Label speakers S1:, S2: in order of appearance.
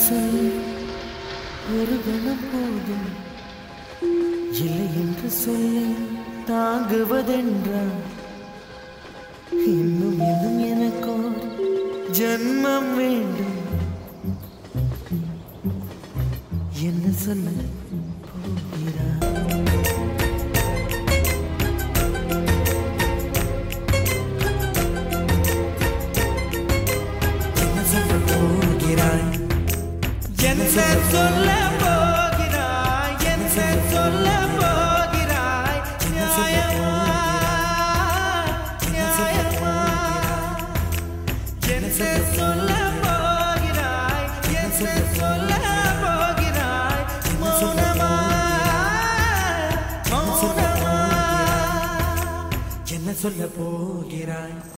S1: சொல் ஒரு கணம் போதும் இல்லை என்று சொல்லி தாங்குவதென்றால் இன்னும் இன்னும் எனக்கோர் ஜன்மம் வேண்டும் என்ன சொல்ல போகிறார் என்ன சொல்ல போகிறாய் என்ன சொல்ல போகிறாய் என்ன சொல்ல போகிறாய் நியாயமா நியாயமா என்ன சொல்ல போகிறாய் என்ன சொல்ல போகிறாய் மௌனமா மௌனமா என்ன சொல்ல போகிறாய்